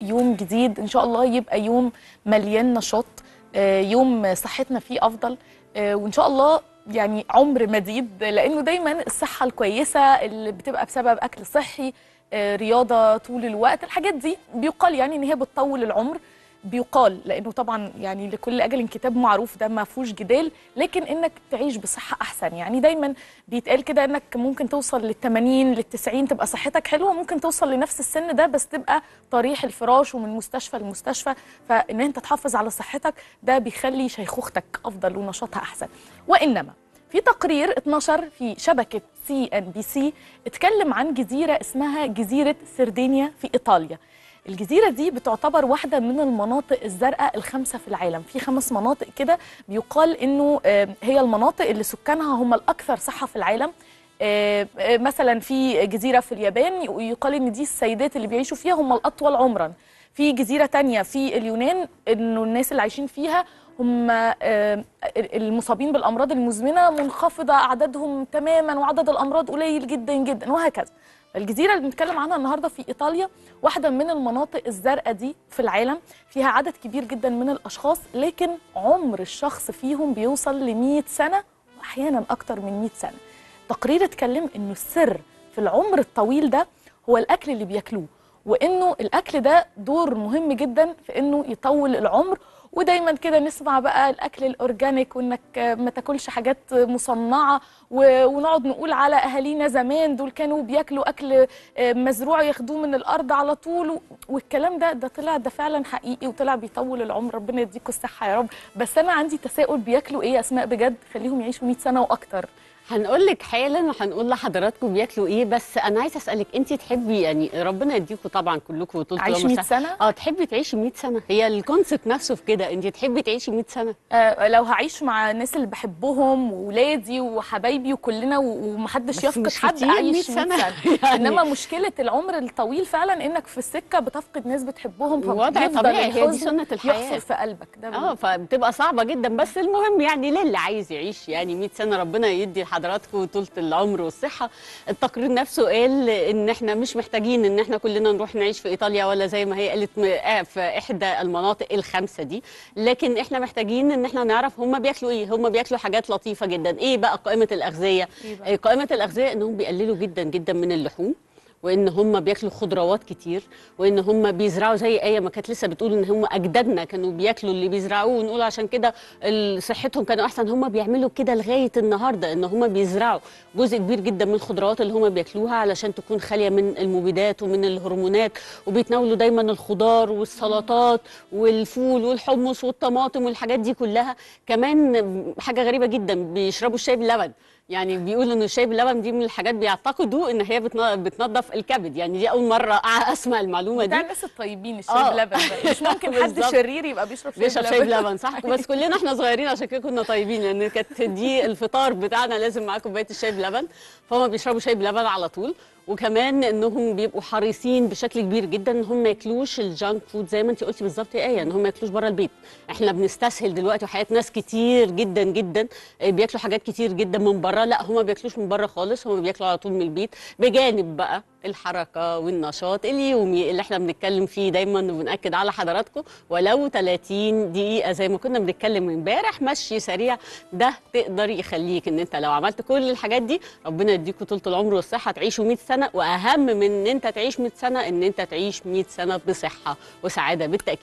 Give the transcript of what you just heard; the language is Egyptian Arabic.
يوم جديد ان شاء الله يبقى يوم مليان نشاط آه، يوم صحتنا فيه افضل آه، وان شاء الله يعني عمر مديد لانه دايما الصحه الكويسه اللي بتبقى بسبب اكل صحي آه، رياضه طول الوقت الحاجات دي بيقال يعني ان هي بتطول العمر بيقال لانه طبعا يعني لكل اجل كتاب معروف ده ما فيهوش جدال لكن انك تعيش بصحه احسن يعني دايما بيتقال كده انك ممكن توصل لل 80 لل 90 تبقى صحتك حلوه ممكن توصل لنفس السن ده بس تبقى طريح الفراش ومن مستشفى لمستشفى فان انت تحافظ على صحتك ده بيخلي شيخوختك افضل ونشاطها احسن وانما في تقرير اتنشر في شبكه سي ان بي سي اتكلم عن جزيره اسمها جزيره سردينيا في ايطاليا الجزيرة دي بتعتبر واحدة من المناطق الزرقاء الخمسة في العالم في خمس مناطق كده بيقال انه آه، هي المناطق اللي سكانها هم الأكثر صحة في العالم آه، آه، مثلا في جزيرة في اليابان يقال ان دي السيدات اللي بيعيشوا فيها هم الأطول عمرا في جزيرة تانية في اليونان انه الناس اللي عايشين فيها هم آه، المصابين بالأمراض المزمنة منخفضة أعدادهم تماما وعدد الأمراض قليل جدا جدا وهكذا الجزيرة اللي بنتكلم عنها النهاردة في إيطاليا واحدة من المناطق الزرقاء دي في العالم فيها عدد كبير جدا من الأشخاص لكن عمر الشخص فيهم بيوصل ل 100 سنة وأحيانا أكتر من 100 سنة تقرير اتكلم إنه السر في العمر الطويل ده هو الأكل اللي بياكلوه وإنه الأكل ده دور مهم جدا في إنه يطول العمر ودايما كده نسمع بقى الاكل الاورجانيك وانك ما تاكلش حاجات مصنعه و- ونقعد نقول على اهالينا زمان دول كانوا بياكلوا اكل مزروع ياخدوه من الارض على طول و- والكلام ده ده طلع ده فعلا حقيقي وطلع بيطول العمر ربنا يديكم الصحه يا رب بس انا عندي تساؤل بياكلوا ايه يا اسماء بجد خليهم يعيشوا 100 سنه واكتر هنقول لك حالا وهنقول لحضراتكم بياكلوا ايه بس انا عايزه اسالك انت تحبي يعني ربنا يديكم طبعا كلكم طول عايش العمر 100 صح- سنة؟ اه تحبي تعيشي 100 سنه هي الكونسيبت نفسه في كده انت تحبي تعيشي 100 سنه آه لو هعيش مع الناس اللي بحبهم وولادي وحبايبي وكلنا و- ومحدش بس يفقد مش حد كتير 100 اعيش 100 سنة. سنه يعني- انما مشكله العمر الطويل فعلا انك في السكه بتفقد ناس بتحبهم وضع فبيفضل طبيعي، هي دي الحزن سنة الحياة. يحصل في قلبك ده اه فبتبقى صعبه جدا بس المهم يعني للي عايز يعيش يعني 100 سنه ربنا يدي لحضراتكم طولة العمر والصحه التقرير نفسه قال ان احنا مش محتاجين ان احنا كلنا نروح نعيش في ايطاليا ولا زي ما هي قالت م- آه في احدى المناطق الخمسه دي لكن احنا محتاجين ان احنا نعرف هم بياكلوا ايه هم بياكلوا حاجات لطيفه جدا ايه بقى قائمه الاغذيه إيه بقى؟ آه، قائمه الاغذيه انهم بيقللوا جدا جدا من اللحوم وان هم بياكلوا خضروات كتير وان هم بيزرعوا زي ايه ما كانت لسه بتقول ان هم اجدادنا كانوا بياكلوا اللي بيزرعوه ونقول عشان كده ال- صحتهم كانوا احسن هم بيعملوا كده لغايه النهارده ان هم بيزرعوا جزء كبير جدا من الخضروات اللي هم بياكلوها علشان تكون خاليه من المبيدات ومن الهرمونات وبيتناولوا دايما الخضار والسلطات والفول والحمص والطماطم والحاجات دي كلها كمان حاجه غريبه جدا بيشربوا الشاي باللبن يعني بيقولوا ان الشاي باللبن دي من الحاجات بيعتقدوا ان هي بتن- بتنظف الكبد يعني دي اول مره اسمع المعلومه بتاع دي الناس الطيبين الشاي آه. بلبن ده مش ممكن حد بالظبط. شرير يبقى بيشرب شاي بيشرب شاي بلبن بلبن صح بس كلنا احنا صغيرين عشان كده كنا طيبين لان كانت دي الفطار بتاعنا لازم معاه كوبايه الشاي بلبن فهم بيشربوا شاي بلبن على طول وكمان انهم بيبقوا حريصين بشكل كبير جدا ان هم ما ياكلوش الجانك فود زي ما انت قلتي بالظبط يا ايه ان هم ما ياكلوش بره البيت احنا بنستسهل دلوقتي وحياه ناس كتير جدا جدا آه، بياكلوا حاجات كتير جدا من بره لا هم ما بياكلوش من بره خالص هم بياكلوا على طول من البيت بجانب بقى الحركه والنشاط اليومي اللي احنا بنتكلم فيه دايما وبناكد على حضراتكم ولو 30 دقيقه زي ما كنا بنتكلم امبارح مشي سريع ده تقدر يخليك ان انت لو عملت كل الحاجات دي ربنا يديكوا طول العمر والصحه تعيشوا 100 سنه واهم من ان انت تعيش 100 سنه ان انت تعيش 100 سنه بصحه وسعاده بالتاكيد